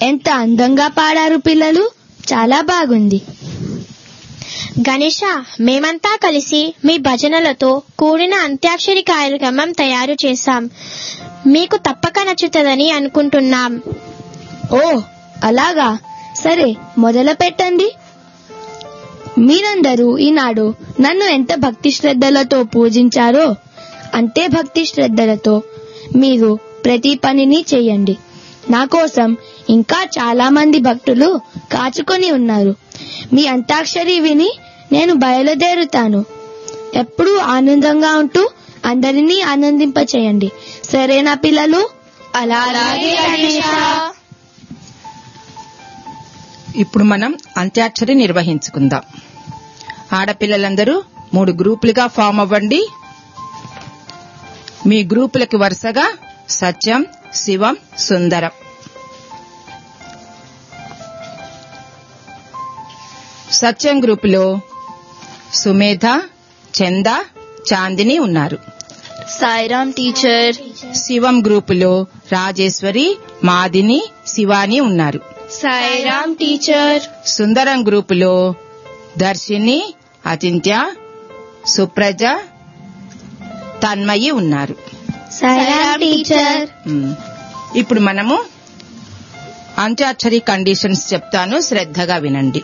ఎంత అందంగా పాడారు పిల్లలు చాలా బాగుంది గణేష మేమంతా కలిసి మీ భజనలతో కూడిన అంత్యాక్షరి కార్యక్రమం తయారు చేశాం మీకు తప్పక నచ్చుతుందని అనుకుంటున్నాం ఓ అలాగా సరే మొదలు పెట్టండి మీరందరూ ఈనాడు నన్ను ఎంత భక్తి శ్రద్ధలతో పూజించారో అంతే భక్తి శ్రద్ధలతో మీరు ప్రతి పనిని చేయండి నా కోసం ఇంకా చాలా మంది భక్తులు కాచుకొని ఉన్నారు మీ అంతాక్షరి విని నేను బయలుదేరుతాను ఎప్పుడూ ఆనందంగా ఉంటూ అందరినీ ఆనందింపచేయండి సరేనా పిల్లలు అలాగే ఇప్పుడు మనం అంత్యాక్షరి నిర్వహించుకుందాం ఆడపిల్లలందరూ మూడు గ్రూపులుగా ఫామ్ అవ్వండి మీ గ్రూపులకి వరుసగా సత్యం శివం సుందరం సత్యం గ్రూపులో సుమేధ చంద చాందిని ఉన్నారు సాయిరామ్ టీచర్ శివం గ్రూపులో రాజేశ్వరి మాదిని శివాని ఉన్నారు సాయిరామ్ టీచర్ సుందరం గ్రూపులో దర్శిని అచింత్య సుప్రజ తన్మయి ఉన్నారు సాయిరామ్ టీచర్ మ్మ్. ఇప్పుడు మనము అంత్యాక్షరి కండిషన్స్ చెప్తాను శ్రద్ధగా వినండి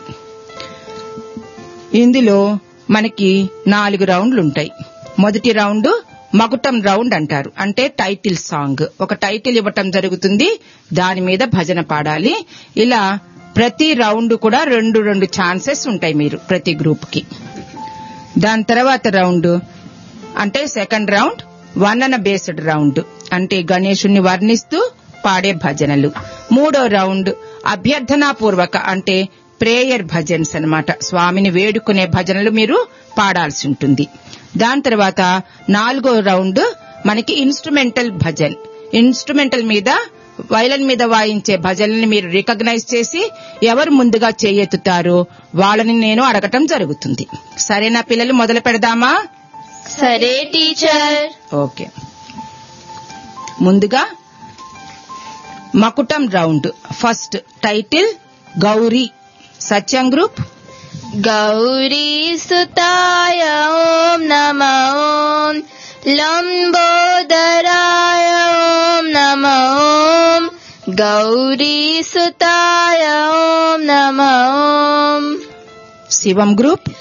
ఇందులో మనకి నాలుగు రౌండ్లు ఉంటాయి మొదటి రౌండ్ మకుటం రౌండ్ అంటారు అంటే టైటిల్ సాంగ్ ఒక టైటిల్ ఇవ్వటం జరుగుతుంది దాని మీద భజన పాడాలి ఇలా ప్రతి రౌండ్ కూడా రెండు రెండు ఛాన్సెస్ ఉంటాయి మీరు ప్రతి గ్రూప్ కి దాని తర్వాత రౌండ్ అంటే సెకండ్ రౌండ్ వర్ణన బేస్డ్ రౌండ్ అంటే గణేశుణ్ణి వర్ణిస్తూ పాడే భజనలు మూడో రౌండ్ అభ్యర్థనాపూర్వక అంటే ప్రేయర్ భజన్స్ అన్నమాట స్వామిని వేడుకునే భజనలు మీరు పాడాల్సి ఉంటుంది దాని తర్వాత నాలుగో రౌండ్ మనకి ఇన్స్ట్రుమెంటల్ భజన్ ఇన్స్ట్రుమెంటల్ మీద వైలన్ మీద వాయించే భజనల్ని మీరు రికగ్నైజ్ చేసి ఎవరు ముందుగా చేయెత్తుతారో వాళ్ళని నేను అడగటం జరుగుతుంది సరేనా పిల్లలు మొదలు పెడదామా సరే టీచర్ ఓకే ముందుగా మకుటం round first title Gauri Satyam group గౌరీ సుతాయ ఓం నమ ఓం లంబోదరాయ ఓం నమ ఓం గౌరీ సుతాయ ఓం నమ ఓం శివం గ్రూప్